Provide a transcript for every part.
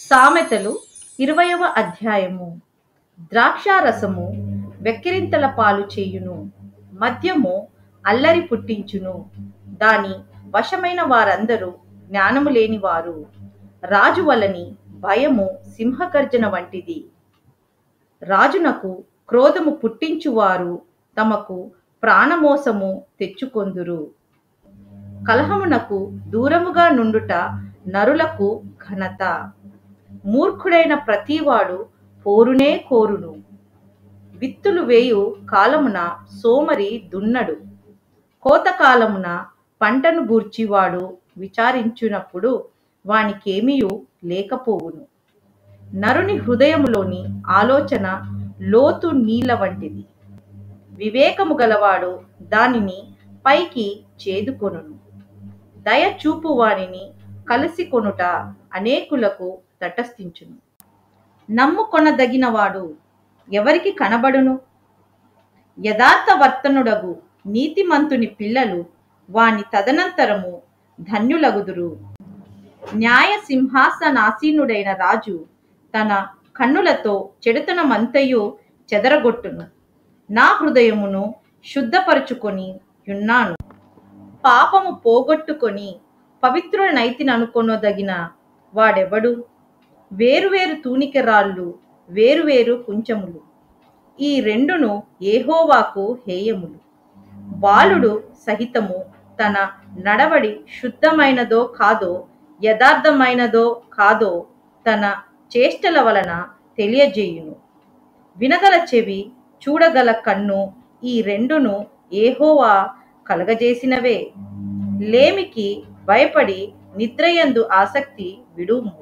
సామెతలు ఇరవయవ అధ్యాయము ద్రాక్షారసము వెక్కిరింతల పాలు చేయును మద్యము అల్లరి పుట్టించును దాని వశమైన వారందరూ జ్ఞానము లేనివారు రాజు వలని భయము సింహగర్జన వంటిది రాజునకు క్రోధము పుట్టించువారు తమకు ప్రాణమోసము తెచ్చుకొందురు కలహమునకు దూరముగా నుండుట నరులకు ఘనత మూర్ఖుడైన ప్రతివాడు పోరునే కోరును విత్తులు వేయు కాలమున సోమరి దున్నడు కోతకాలమున పంటను గూర్చివాడు విచారించునప్పుడు వానికేమియు లేకపోవును నరుని హృదయములోని ఆలోచన లోతు నీళ్ల వంటిది వివేకము గలవాడు దానిని పైకి చేదుకొనును దయ చూపు వానిని కలిసి కొనుట అనేకులకు తటస్థించును నమ్ముకొనదగినవాడు ఎవరికి కనబడును యథార్థవర్తనుడగు నీతిమంతుని పిల్లలు వాని తదనంతరము ధన్యులగుదురు న్యాయ సింహాసనాసీనుడైన రాజు తన కన్నులతో చెడుతనమంతయు చెదరగొట్టును నా హృదయమును శుద్ధపరుచుకొని యున్నాను పాపము పోగొట్టుకొని పవిత్రులనైతిననుకొనదగిన వాడెవడు వేరువేరు తూనికెరాళ్ళు వేరువేరు కుంచములు ఈ రెండును ఏహోవాకు హేయములు బాలుడు సహితము తన నడవడి శుద్ధమైనదో కాదో యథార్థమైనదో కాదో తన చేష్టల వలన తెలియజేయును వినగల చెవి చూడగల కన్ను ఈ రెండును ఏహోవా కలగజేసినవే లేమికి భయపడి నిద్రయందు ఆసక్తి విడుము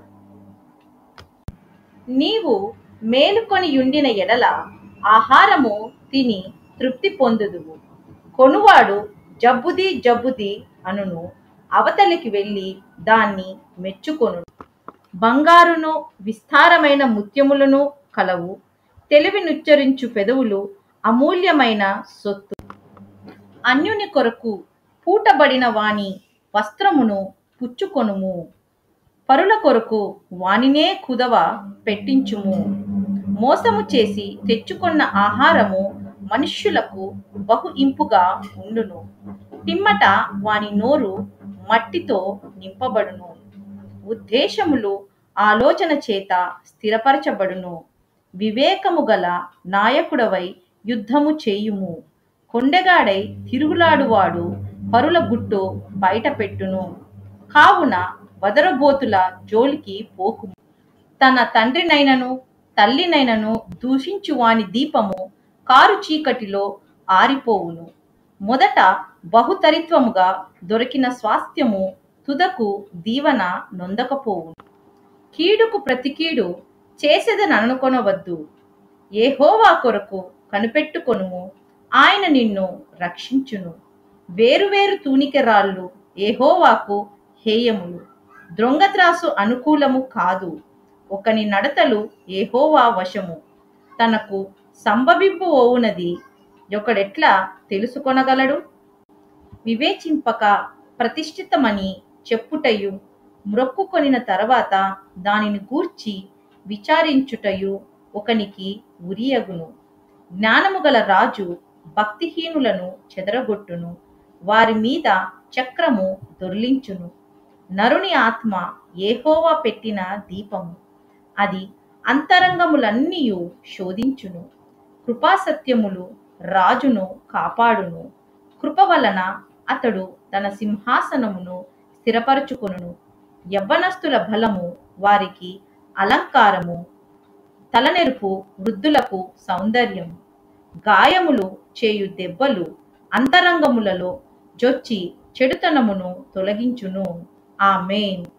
నీవు మేలుకొని యుండిన ఎడల ఆహారము తిని తృప్తి పొందుదువు కొనువాడు జబ్బుది జబ్బుది అనును అవతలికి వెళ్ళి దాన్ని మెచ్చుకొను బంగారును విస్తారమైన ముత్యములను కలవు తెలివి నుచ్చరించు పెదవులు అమూల్యమైన సొత్తు అన్యుని కొరకు పూటబడిన వాని వస్త్రమును పుచ్చుకొనుము పరుల కొరకు వానినే కుదవ పెట్టించుము మోసము చేసి తెచ్చుకొన్న ఆహారము మనుష్యులకు బహు ఇంపుగా ఉండును పిమ్మట వాని నోరు మట్టితో నింపబడును ఉద్దేశములు ఆలోచన చేత స్థిరపరచబడును వివేకము గల నాయకుడవై యుద్ధము చేయుము కొండెగాడై తిరుగులాడువాడు పరుల గుట్టు బయట పెట్టును కావున వదరబోతుల జోలికి పోకుము తన తండ్రినైనను తల్లినైనను దూషించు వాని దీపము కారు చీకటిలో ఆరిపోవును మొదట బహుతరిత్వముగా దొరికిన స్వాస్థ్యము తుదకు దీవన నొందకపోవును కీడుకు ప్రతి కీడు చేసేదననుకొనవద్దు ఏహోవా కొరకు కనిపెట్టుకొనుము ఆయన నిన్ను రక్షించును వేరువేరు తూనికెరాళ్ళు ఏహోవాకు హేయములు దొంగత్రాసు అనుకూలము కాదు ఒకని నడతలు ఏహోవా వశము తనకు సంభవింపవోవునది ఒకడెట్లా తెలుసుకొనగలడు వివేచింపక ప్రతిష్ఠితమని చెప్పుటయు మ్రొక్కుకొనిన తర్వాత దానిని గూర్చి విచారించుటయు ఒకనికి ఉరియగును జ్ఞానము గల రాజు భక్తిహీనులను చెదరగొట్టును వారి మీద చక్రము దొర్లించును నరుని ఆత్మ ఏహోవా పెట్టిన దీపము అది అంతరంగములన్నీయు శోధించును కృపాసత్యములు రాజును కాపాడును కృప వలన అతడు తన సింహాసనమును స్థిరపరచుకొనును యవ్వనస్తుల బలము వారికి అలంకారము తలనెరుపు వృద్ధులకు సౌందర్యము గాయములు చేయు దెబ్బలు అంతరంగములలో జొచ్చి చెడుతనమును తొలగించును ఆమెన్